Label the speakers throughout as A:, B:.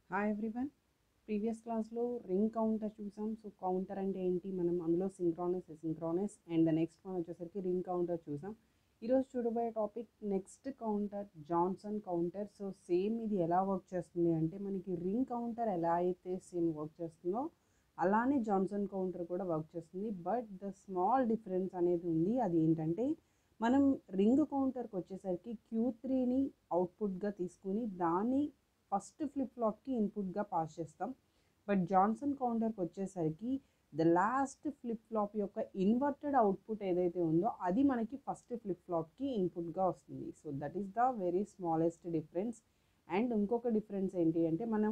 A: Hi everyone previous క్లాస్లో ring counter చూసాం so counter అంటే ఏంటి మనం అందులో synchronous asynchronous and the next one వచ్చేసరికి రింగ్ కౌంటర్ చూసాం ఈరోజు చూడబోయే topic next counter Johnson counter so same ఇది ఎలా వర్క్ చేస్తుంది అంటే మనకి రింగ్ కౌంటర్ ఎలా అయితే సేమ్ వర్క్ చేస్తుందో అలానే జాన్సన్ కౌంటర్ కూడా వర్క్ చేస్తుంది బట్ ద స్మాల్ డిఫరెన్స్ అనేది ఉంది అది ఏంటంటే మనం రింగ్ కౌంటర్కి వచ్చేసరికి క్యూ త్రీని అవుట్పుట్గా తీసుకుని దాన్ని ఫస్ట్ ఫ్లిప్ ఫ్లాప్కి ఇన్పుట్గా పాస్ చేస్తాం బట్ జాన్సన్ కౌంటర్కి వచ్చేసరికి ద లాస్ట్ ఫ్లిప్ ఫ్లాప్ యొక్క ఇన్వర్టెడ్ అవుట్పుట్ ఏదైతే ఉందో అది మనకి ఫస్ట్ ఫ్లిప్ ఫ్లాప్కి ఇన్పుట్గా వస్తుంది so that is the very smallest difference and ఇంకొక డిఫరెన్స్ ఏంటి అంటే మనం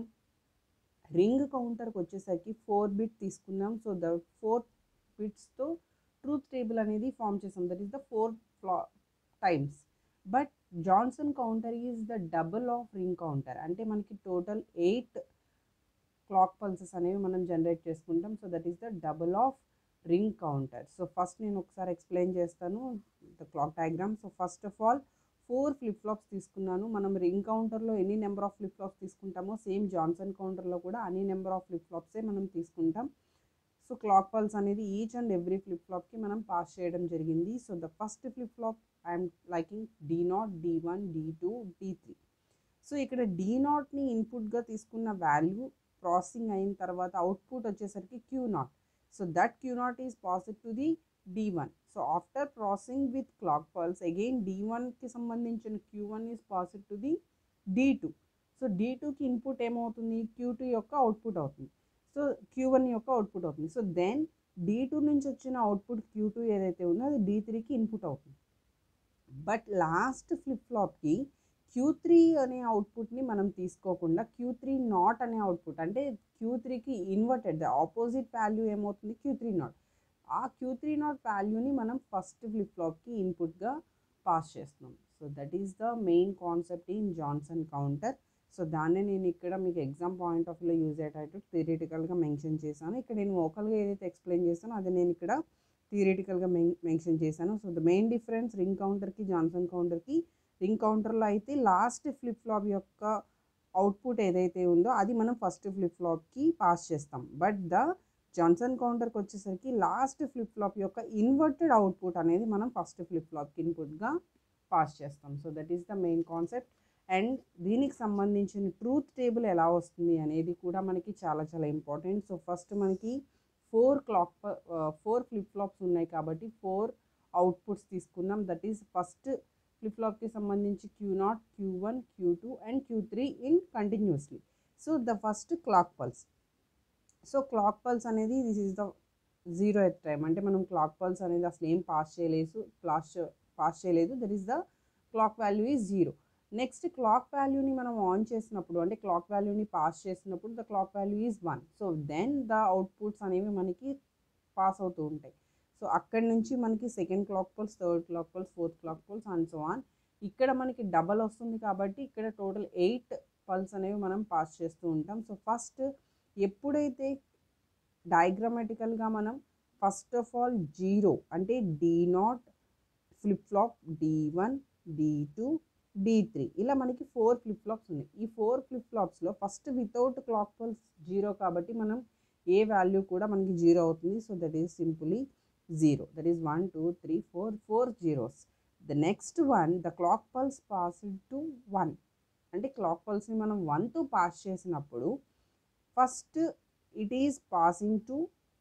A: రింగ్ కౌంటర్కి వచ్చేసరికి ఫోర్ బిట్ తీసుకున్నాం సో ద ఫోర్ బిట్స్తో ట్రూత్ టేబుల్ అనేది ఫామ్ చేసాం దట్ ఈస్ ద ఫోర్ ఫ్లా times but Johnson counter is the double of ring counter అంటే మనకి టోటల్ ఎయిట్ క్లాక్ పల్సెస్ అనేవి మనం జనరేట్ చేసుకుంటాం so that is the double of ring counter so first నేను ఒకసారి ఎక్స్ప్లెయిన్ చేస్తాను the clock diagram so first of all four flip flops తీసుకున్నాను మనం రింగ్ కౌంటర్లో ఎన్ని నెంబర్ ఆఫ్ ఫ్లిప్ ఫ్లాప్స్ తీసుకుంటామో సేమ్ జాన్సన్ కౌంటర్లో కూడా అన్ని నెంబర్ ఆఫ్ ఫ్లిప్ ఫ్లాప్సే మనం తీసుకుంటాం సో క్లాక్ పల్స్ అనేది ఈచ్ అండ్ ఎవ్రీ ఫ్లిప్ ఫ్లాప్కి మనం పాస్ చేయడం జరిగింది so the first flip flop I'm liking did not D one D two D three so ఇక్కడ డి నాట్ని ఇన్పుట్గా తీసుకున్న వాల్యూ ప్రాసెసింగ్ అయిన తర్వాత అవుట్పుట్ వచ్చేసరికి Q not so that Q not is passed to the D one so after processing with clock pulse again D వన్కి సంబంధించిన Q one is passed to the D two so D టూకి input ఏమవుతుంది Q two యొక్క output అవుతుంది so Q one యొక్క output అవుతుంది so then D two నుంచి వచ్చిన అవుట్పుట్ క్యూ టూ ఏదైతే ఉందో అది డి త్రీకి ఇన్పుట్ అవుతుంది బట్ లాస్ట్ ఫ్లిప్ ఫ్లాప్కి క్యూ త్రీ అనే అవుట్పుట్ని మనం తీసుకోకుండా క్యూ త్రీ నాట్ అనే అవుట్పుట్ అంటే క్యూ త్రీకి ఇన్వర్టెడ్ ద ఆపోజిట్ వాల్యూ ఏమవుతుంది క్యూ త్రీ నాట్ ఆ క్యూ త్రీ నాట్ వాల్యూని మనం ఫస్ట్ ఫ్లిప్ ఫ్లాప్కి ఇన్పుట్గా పాస్ చేస్తున్నాం so that is the main concept in Johnson counter so దాన్నే నేను ఇక్కడ మీకు ఎగ్జామ్ పాయింట్ ఆఫ్ వ్యూలో యూజ్ అయ్యేటట్టు థియరిటికల్గా మెన్షన్ చేశాను ఇక్కడ నేను ఓకల్గా ఏదైతే ఎక్స్ప్లెయిన్ చేస్తానో అది నేను ఇక్కడ థియరిటికల్గా మెన్ మెన్షన్ చేశాను so the main difference ring కౌంటర్కి జాన్సన్ కౌంటర్కి రింగ్ కౌంటర్లో అయితే లాస్ట్ ఫ్లిప్ ఫ్లాప్ యొక్క అవుట్పుట్ ఏదైతే ఉందో అది మనం ఫస్ట్ ఫ్లిప్ ఫ్లాప్కి పాస్ చేస్తాం బట్ ద జాన్సన్ కౌంటర్కి వచ్చేసరికి లాస్ట్ ఫ్లిప్ ఫ్లాప్ యొక్క ఇన్వర్టెడ్ అవుట్పుట్ అనేది మనం ఫస్ట్ ఫ్లిప్ ఫ్లాప్కి ఇన్పుట్గా పాస్ చేస్తాం so that is the main concept and దీనికి సంబంధించిన ట్రూత్ టేబుల్ ఎలా వస్తుంది అనేది కూడా మనకి చాలా చాలా ఇంపార్టెంట్ సో ఫస్ట్ మనకి four clock four flip flops ఉన్నాయి కాబట్టి ఫోర్ అవుట్పుట్స్ తీసుకున్నాం దట్ ఈస్ ఫస్ట్ ఫ్లిప్ ఫ్లాప్కి సంబంధించి Q not Q one Q two and Q three in continuously so the first clock pulse so clock pulse అనేది this is the zeroth time అంటే మనం clock pulse అనేది అసలు ఏం pass చేయలేదు pass pass చేయలేదు that is the clock value is zero next clock వాల్యూని మనం ఆన్ చేసినప్పుడు అంటే క్లాక్ వాల్యూని పాస్ చేసినప్పుడు the clock value is one so then the outputs అనేవి మనకి పాస్ అవుతూ ఉంటాయి సో అక్కడి నుంచి మనకి second clock pulse third clock pulse fourth clock pulse and so on ఇక్కడ మనకి డబల్ వస్తుంది కాబట్టి ఇక్కడ టోటల్ ఎయిట్ పల్స్ అనేవి మనం పాస్ చేస్తూ ఉంటాం సో ఫస్ట్ ఎప్పుడైతే డయాగ్రామెటికల్గా మనం ఫస్ట్ ఆఫ్ ఆల్ జీరో అంటే D not flip flop D one D two D three ఇలా మనకి ఫోర్ ఫ్లిప్ ఫ్లాప్స్ ఉన్నాయి ఈ ఫోర్ ఫ్లిప్ ఫ్లాప్స్లో first without clock pulse zero కాబట్టి మనం ఏ వాల్యూ కూడా మనకి జీరో అవుతుంది so that is simply zero that is one two three four four zeros the next one the clock pulse pass to one అంటే క్లాక్ పల్స్ని మనం వన్తో పాస్ చేసినప్పుడు first it is passing to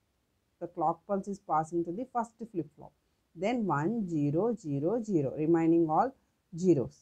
A: the clock pulse is passing to the first flip flop then one zero zero zero remaining all zeros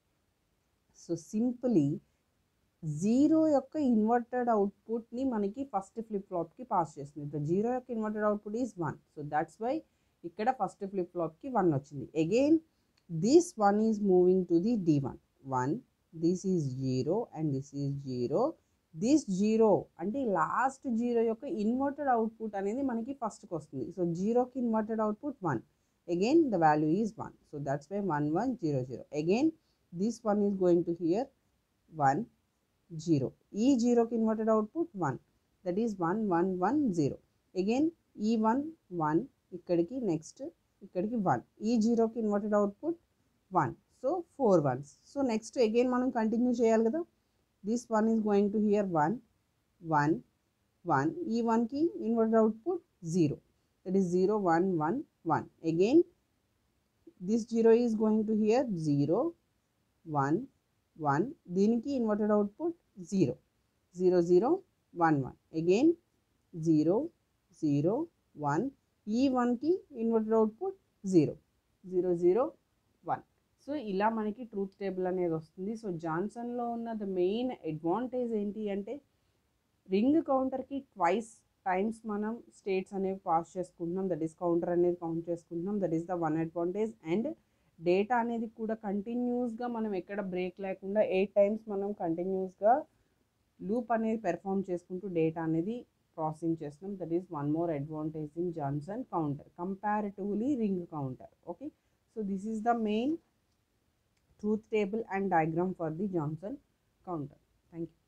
A: so simply zero యొక్క inverted అవుట్పుట్ని మనకి first flip ఫ్లాప్కి పాస్ చేస్తుంది the zero యొక్క inverted output is one so that's why ఇక్కడ first flip ఫ్లాప్కి one వచ్చింది again this one is moving to the D one one this is zero and this is zero this zero అంటే last zero యొక్క inverted output అనేది మనకి ఫస్ట్కి వస్తుంది so జీరోకి inverted output one again the value is one so that's why one one zero zero again this one is going to here one zero ఈ జీరోకి inverted output one that is one one one zero again ఈ one one ఇక్కడికి next ఇక్కడికి one ఈ జీరోకి inverted output one so four ones so next again మనం continue చేయాలి కదా this one is going to here 1 1 1 ఈ 1 కి inverter output 0 that is 0 1 1 1 again this 0 is going to here 0 1 1 దీనికి ఇన్వర్టెడ్ అవుట్పుట్ 0 0 0 1 1 again 0 0 1 ఈ 1కి ఇన్వర్టెడ్ అవుట్పుట్ 0 0 0 1 సో ఇలా మనకి ట్రూత్ టేబుల్ అనేది వస్తుంది సో జాన్సన్లో ఉన్న ద మెయిన్ అడ్వాంటేజ్ ఏంటి అంటే రింగ్ కౌంటర్కి ట్వైస్ టైమ్స్ మనం స్టేట్స్ అనేవి పాస్ చేసుకుంటున్నాం దట్ ఈస్ కౌంటర్ అనేది కౌంట్ చేసుకుంటున్నాం that is the one advantage and data అనేది కూడా కంటిన్యూస్గా మనం ఎక్కడ బ్రేక్ లేకుండా ఎయిట్ టైమ్స్ మనం కంటిన్యూస్గా లూప్ అనేది పెర్ఫామ్ చేసుకుంటూ డేటా అనేది ప్రాసెసింగ్ చేస్తున్నాం that is one more advantage in Johnson counter comparatively ring counter okay so this is the main truth table and diagram for the Johnson counter. Thank you.